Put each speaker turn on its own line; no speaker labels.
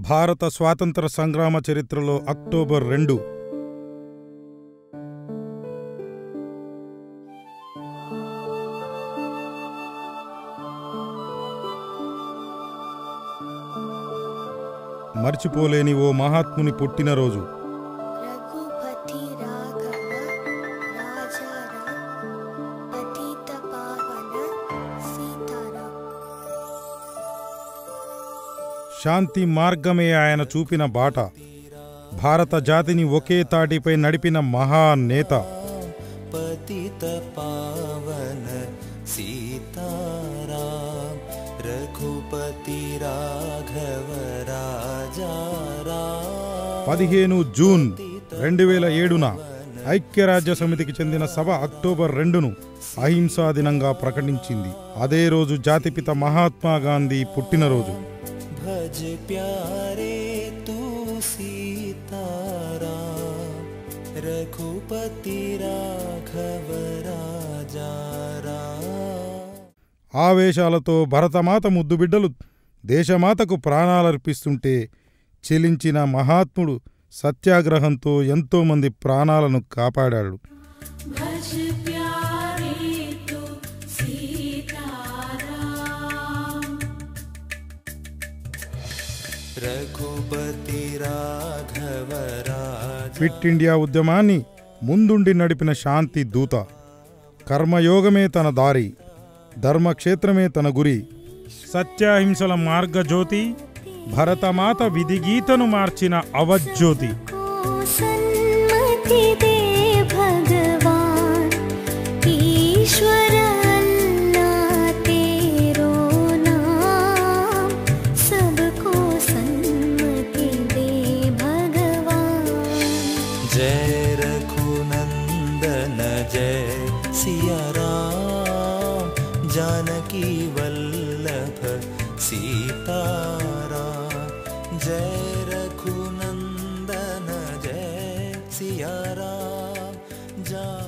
భారత స్వాతంత్ర సంగ్రామ చరిత్రలో అక్టోబర్ రెండు మర్చిపోలేని ఓ మహాత్ముని పుట్టినరోజు
रघुपति राघव राजा राम पतित पावन सीताराम
శాంతి మార్గమే ఆయన చూపిన బాట భారత జాతిని ఒకే తాటిపై నడిపిన మహానేత
पतित पावन सीताराम रघुपति राघव राजा राम
పదిహేను జూన్ రెండు వేల ఏడున ఐక్యరాజ్య సమితికి చెందిన సభ అక్టోబర్ రెండును అహింసా దినంగా ప్రకటించింది అదే రోజు జాతిపిత మహాత్మా గాంధీ పుట్టినరోజు
भज प्यारे तू सीताराम रघुपति राघव राजा राम
ఆవేశాలతో భరతమాత ముద్దుబిడ్డలు దేశమాతకు ప్రాణాలర్పిస్తుంటే చెలించిన మహాత్ముడు సత్యాగ్రహంతో ఎంతోమంది ప్రాణాలను కాపాడాడు
भज प्यारे तू सीताराम
रघुपति राघव राजा
ఫిట్ ఇండియా ఉద్యమాన్ని ముందుండి నడిపిన శాంతి దూత కర్మయోగమే తన దారి ధర్మక్షేత్రమే తన గురి సత్యాహింసల మార్గజ్యోతి భరతమాత విధిగీతను మార్చిన అవజ్యోతి
को सन्मति दे भगवान ईश्वर अल्लाह तेरो नाम सबको सन्मति दे भगवान
जय रघुनंदन जय सिया राम जानकी वल्लभ सीताराम जय रघुनंदन जय सिया राम जानकी